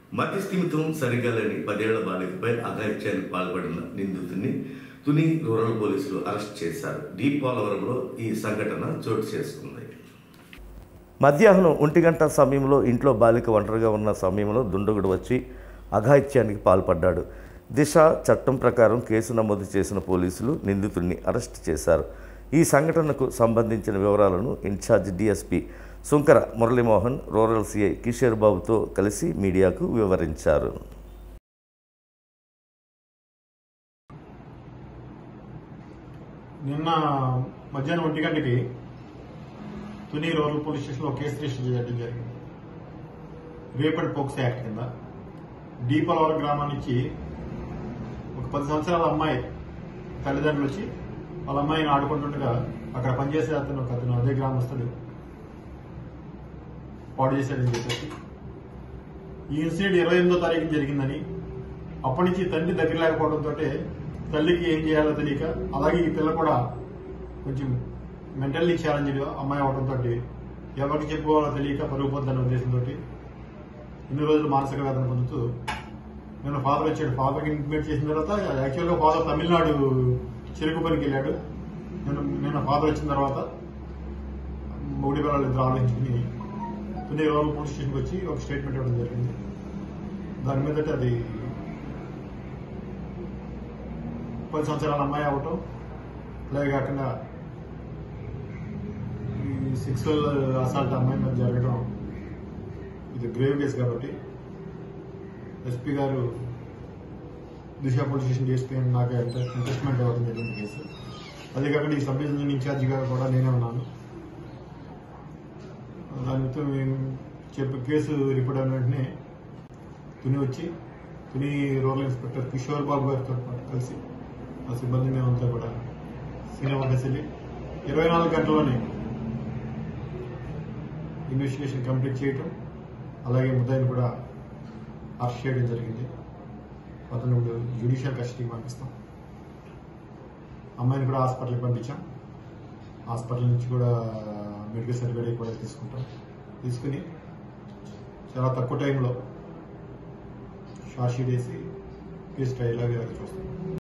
మతి స్థిమితం సరిగా లేని పదేళ్ల బాలికపై అఘాయిత్యానికి పాల్పడిన నిందితుడిని తుని రూరల్ పోలీసులు అరెస్ట్ చేశారు డీ పోలవరంలో ఈ సంఘటన చోటు చేసుకుంది మధ్యాహ్నం ఒంటి గంట సమయంలో ఇంట్లో బాలిక ఒంటరిగా ఉన్న సమయంలో దుండగుడు వచ్చి అఘాయిత్యానికి పాల్పడ్డాడు దిశ చట్టం ప్రకారం కేసు నమోదు చేసిన పోలీసులు నిందితుడిని అరెస్ట్ చేశారు ఈ సంఘటనకు సంబంధించిన వివరాలను in charge DSP Sunkara Muralimohan rural CI Kishore బాబుతో కలిసి మీడియాకు వివరించారు నిన్న మధ్యాహ్నం ఒంటి గంటకి తుని రూరల్ పోలీస్ స్టేషన్లో కేసు రిజిస్టర్ చేయడం జరిగింది రేప్ అండ్ పోక్స్ యాక్ట్ కింద డీపలవరం గ్రామం నుంచి ఒక పది సంవత్సరాల అమ్మాయి తల్లిదండ్రులు వచ్చి వాళ్ళ అమ్మాయిని ఆడుకుంటుండగా అక్కడ పనిచేసే అతను ఒక అతను అదే గ్రామస్తుడు పాడు చేశాడని చెప్పేసి ఈ ఇన్సిడెంట్ ఇరవై ఎనిమిదో తారీఖు జరిగిందని అప్పటి నుంచి తండ్రి దగ్గర లేకపోవడంతో తల్లికి ఏం చేయాలో తెలియక అలాగే ఈ పిల్ల కూడా కొంచెం మెంటల్లీ ఛాలెంజ్డ్ అమ్మాయి అవడంతో ఎవరికి చెప్పుకోవాలో తెలియక పరుగు పొందన్న ఉద్దేశంతో ఇన్ని రోజులు మానసిక వేదన పొందుతూ నేను ఫాదర్ వచ్చాడు ఫాదర్కి ఇంటిమేట్ చేసిన తర్వాత యాక్చువల్గా ఫాదర్ తమిళనాడు చెరుకు పనికి వెళ్ళాడు నేను నేను ఫాదర్ వచ్చిన తర్వాత మూడు పిల్లలు ఇద్దరు ఆలోచించుకుని తుని రూరల్ పోలీస్ స్టేషన్కి వచ్చి ఒక స్టేట్మెంట్ ఇవ్వడం జరిగింది దాని మీదట అది పది సంవత్సరాల అమ్మాయి అవటం అలాగే కాకుండా ఈ సెక్సువల్ అసాల్ట్ అమ్మాయి మీద జరగడం ఇది గ్రేవ్ కేసు కాబట్టి ఎస్పీ గారు దిశ పోలీస్ స్టేషన్ ఎస్పీ అని నాకు ఇంట్రెస్ట్మెంట్ ఇవ్వడం జరిగింది కేసు అదే కాకుండా ఈ సబ్ డివిజన్ ఇన్ఛార్జ్ గారు కూడా నేనే ఉన్నాను దానితో మేము చెప్పి కేసు రిపోర్ట్ అయిన వెంటనే తుని వచ్చి తుని రూరల్ ఇన్స్పెక్టర్ కిషోర్ బాబు గారితో పాటు కలిసి ఆ సిబ్బంది మేమంతా కూడా సినిమా వెళ్ళి ఇరవై నాలుగు గంటల్లోనే ఇన్వెస్టిగేషన్ కంప్లీట్ చేయటం అలాగే ముద్దాయిని కూడా అరెస్ట్ చేయడం జరిగింది అతను ఇప్పుడు జ్యుడిషియల్ కస్టడీకి పంపిస్తాం అమ్మాయిని కూడా హాస్పిటల్కి పంపించాం హాస్పిటల్ నుంచి కూడా మెడికల్ సర్టిఫికేట్ కూడా తీసుకుంటాం తీసుకుని చాలా తక్కువ టైంలో షార్ట్ షీట్ వేసి కేసు ట్రైలాగా చూస్తాం